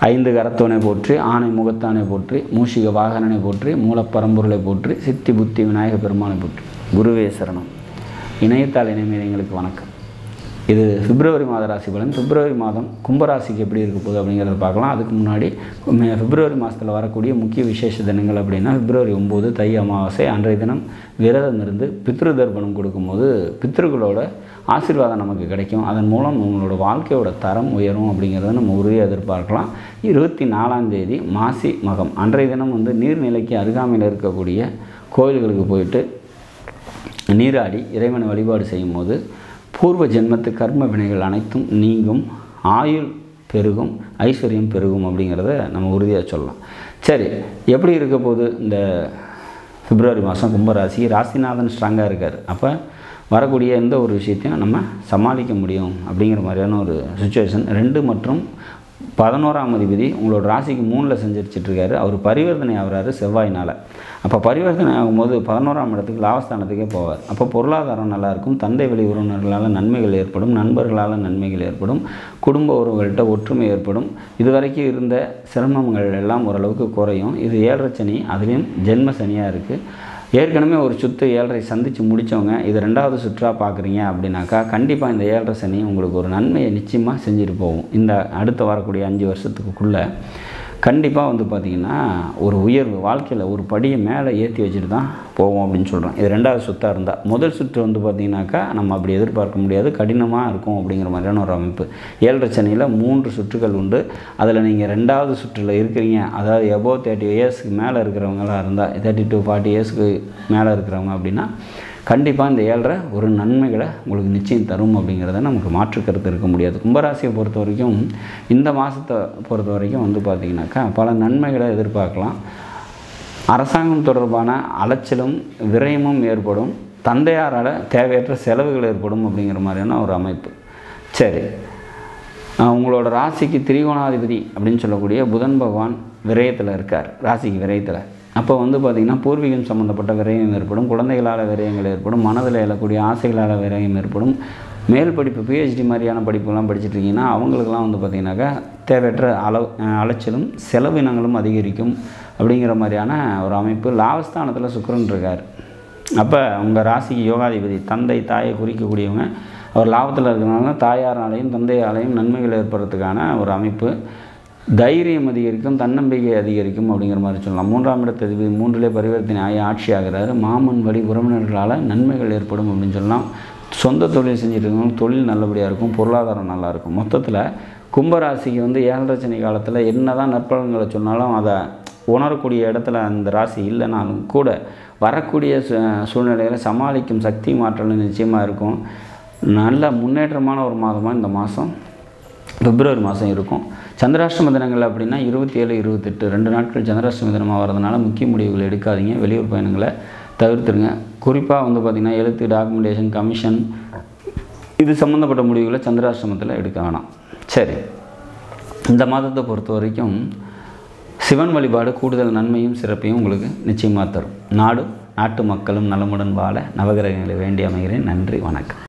ஐந்து கரத்தோனை போற்றி ஆணை முகத்தானை போற்றி மூஷிக வாகனனை போற்றி மூலப்பரம்பொருளை போற்றி சித்தி புத்தி விநாயக பெருமானை போற்றி குருவே சரணம் இணையத்தாள் இணைமையங்களுக்கு வணக்கம் இது பிப்ரவரி மாத ராசி பலன் பிப்ரவரி மாதம் கும்பராசிக்கு எப்படி இருக்க போகுது அப்படிங்கிறத பார்க்கலாம் அதுக்கு முன்னாடி மே- பிப்ரவரி மாதத்தில் வரக்கூடிய முக்கிய விசேஷ தினங்கள் அப்படின்னா பிப்ரவரி ஒம்பது தை அமாவாசை அன்றைய தினம் விரதம் இருந்து பித்ரு தர்ப்பணம் கொடுக்கும்போது பித்ருக்களோட ஆசீர்வாதம் நமக்கு கிடைக்கும் அதன் மூலம் உங்களோட வாழ்க்கையோட தரம் உயரும் அப்படிங்கிறத நம்ம உறுதியாக எதிர்பார்க்கலாம் இருபத்தி நாலாம் தேதி மாசி மகம் அன்றைய தினம் வந்து நீர்நிலைக்கு அருகாமையில் இருக்கக்கூடிய கோயில்களுக்கு போயிட்டு நீராடி இறைவனை வழிபாடு செய்யும்போது பூர்வ ஜென்மத்து கர்ம வினைகள் அனைத்தும் நீங்கும் ஆயுள் பெருகும் ஐஸ்வர்யம் பெருகும் அப்படிங்கிறத நம்ம உறுதியாக சொல்லலாம் சரி எப்படி இருக்க போகுது இந்த பிப்ரவரி மாதம் கும்பராசி ராசிநாதன் ஸ்ட்ராங்காக இருக்கார் அப்போ வரக்கூடிய எந்த ஒரு விஷயத்தையும் நம்ம சமாளிக்க முடியும் அப்படிங்கிற மாதிரியான ஒரு சுச்சுவேஷன் ரெண்டு மற்றும் பதினோராம் அதிபதி உங்களோட ராசிக்கு மூணில் செஞ்சிருச்சிட்ருக்காரு அவர் பரிவர்த்தனை ஆகுறாரு செவ்வாயினால் அப்போ பரிவர்த்தனை ஆகும்போது பதினோராம் இடத்துக்கு லாபஸ்தானத்துக்கே போவார் அப்போ பொருளாதாரம் நல்லாயிருக்கும் தந்தை வழி உறவினர்களால் நன்மைகள் ஏற்படும் நண்பர்களால் நன்மைகள் ஏற்படும் குடும்ப உறவுகள்கிட்ட ஒற்றுமை ஏற்படும் இதுவரைக்கும் இருந்த சிரமங்கள் எல்லாம் ஓரளவுக்கு குறையும் இது ஏழரை சனி அதுலேயும் ஜென்ம சனியாக இருக்குது ஏற்கனவே ஒரு சுற்று ஏழரை சந்தித்து முடித்தவங்க இது ரெண்டாவது சுற்றாக பார்க்குறீங்க அப்படின்னாக்கா கண்டிப்பாக இந்த ஏழரை சனி உங்களுக்கு ஒரு நன்மையை நிச்சயமாக செஞ்சுட்டு போகும் இந்த அடுத்து வரக்கூடிய அஞ்சு வருஷத்துக்குள்ளே கண்டிப்பாக வந்து பார்த்திங்கன்னா ஒரு உயர்வு வாழ்க்கையில் ஒரு படியை மேலே ஏற்றி வச்சுட்டு தான் போவோம் அப்படின்னு சொல்கிறோம் இது ரெண்டாவது சுத்தாக இருந்தால் முதல் சுற்று வந்து பார்த்திங்கனாக்கா நம்ம அப்படி எதிர்பார்க்க முடியாது கடினமாக இருக்கும் அப்படிங்கிற மாதிரியான ஒரு அமைப்பு ஏழரை சனியில் மூன்று சுற்றுகள் உண்டு அதில் நீங்கள் ரெண்டாவது சுற்றில் இருக்கிறீங்க அதாவது எபோவ் தேர்ட்டி இயர்ஸ்க்கு மேலே இருக்கிறவங்களாக இருந்தால் தேர்ட்டி டு ஃபார்ட்டி இயர்ஸ்க்கு மேலே இருக்கிறவங்க அப்படின்னா கண்டிப்பாக இந்த ஏழரை ஒரு நன்மைகளை உங்களுக்கு நிச்சயம் தரும் அப்படிங்கிறத நமக்கு மாற்று கருத்து இருக்க முடியாது கும்பராசியை பொறுத்த வரைக்கும் இந்த மாதத்தை பொறுத்த வரைக்கும் வந்து பார்த்திங்கனாக்கா பல நன்மைகளை எதிர்பார்க்கலாம் அரசாங்கம் தொடர்பான அலைச்சலும் விரயமும் ஏற்படும் தந்தையாரால் தேவையற்ற செலவுகள் ஏற்படும் அப்படிங்கிற மாதிரியான ஒரு அமைப்பு சரி ஆஹ் உங்களோட ராசிக்கு திரிகோணாதிபதி அப்படின்னு சொல்லக்கூடிய புதன் பகவான் விரயத்தில் இருக்கார் ராசிக்கு விரயத்தில் அப்போ வந்து பார்த்திங்கன்னா பூர்வீகம் சம்மந்தப்பட்ட விரயம் ஏற்படும் குழந்தைகளால் விரயங்கள் ஏற்படும் மனதில் எழக்கூடிய ஆசைகளால் விரயம் ஏற்படும் மேல் படிப்பு பிஹெச்டி மாதிரியான படிப்புலாம் படிச்சுட்டு இருக்கீங்கன்னா அவங்களுக்கெல்லாம் வந்து பார்த்திங்கனாக்கா தேவையற்ற அளவு அஹ் அலைச்சலும் செலவினங்களும் அதிகரிக்கும் அப்படிங்கிற மாதிரியான ஒரு அமைப்பு லாபஸ்தானத்தில் சுக்கிரன் இருக்கார் அப்போ உங்கள் ராசிக்கு யோகாதிபதி தந்தை தாயை குறிக்கக்கூடியவங்க அவர் லாபத்தில் இருக்கிறனால தாயாராலையும் தந்தையாலையும் நன்மைகள் ஏற்படுறதுக்கான ஒரு அமைப்பு தைரியம் அதிகரிக்கும் தன்னம்பிக்கை அதிகரிக்கும் அப்படிங்கிற மாதிரி சொல்லலாம் மூன்றாம் இடத்து அதிபதி மூன்றிலே பரிவர்த்தனை ஆகி ஆட்சி ஆகிறாரு மாமன் வழி உறவினர்களால் நன்மைகள் ஏற்படும் அப்படின்னு சொல்லலாம் சொந்த தொழில் செஞ்சுட்டு இருக்கவங்க தொழில் நல்லபடியாக இருக்கும் பொருளாதாரம் நல்லா இருக்கும் மொத்தத்தில் கும்பராசிக்கு வந்து ஏழரை சனி காலத்தில் என்ன தான் நற்பலன்களை சொன்னாலும் அதை உணரக்கூடிய இடத்துல அந்த ராசி இல்லைனாலும் கூட வரக்கூடிய சூ சூழ்நிலைகளை சமாளிக்கும் சக்தி மாற்றல் நிச்சயமாக இருக்கும் நல்ல முன்னேற்றமான ஒரு மாதமாக இந்த மாதம் பிப்ரவரி மாதம் இருக்கும் சந்திராஷ்டம தினங்கள் அப்படின்னா இருபத்தி ஏழு இருபத்தெட்டு ரெண்டு நாட்கள் சந்திராஷ்டம தினமாக வரதுனால முக்கிய முடிவுகள் எடுக்காதீங்க வெளியூர் பயணங்களை தவிர்த்துருங்க குறிப்பாக வந்து பார்த்திங்கன்னா எழுத்து டாக்குமெண்டேஷன் கமிஷன் இது சம்மந்தப்பட்ட முடிவுகளை சந்திராஷ்டமத்தில் எடுக்க வேணாம் சரி இந்த மாதத்தை பொறுத்த வரைக்கும் சிவன் வழிபாடு கூடுதல் நன்மையும் சிறப்பையும் உங்களுக்கு நிச்சயமாக தரும் நாடும் நாட்டு மக்களும் நலமுடன் வாழ நவகிரகங்களை வேண்டி அமைகிறேன் நன்றி வணக்கம்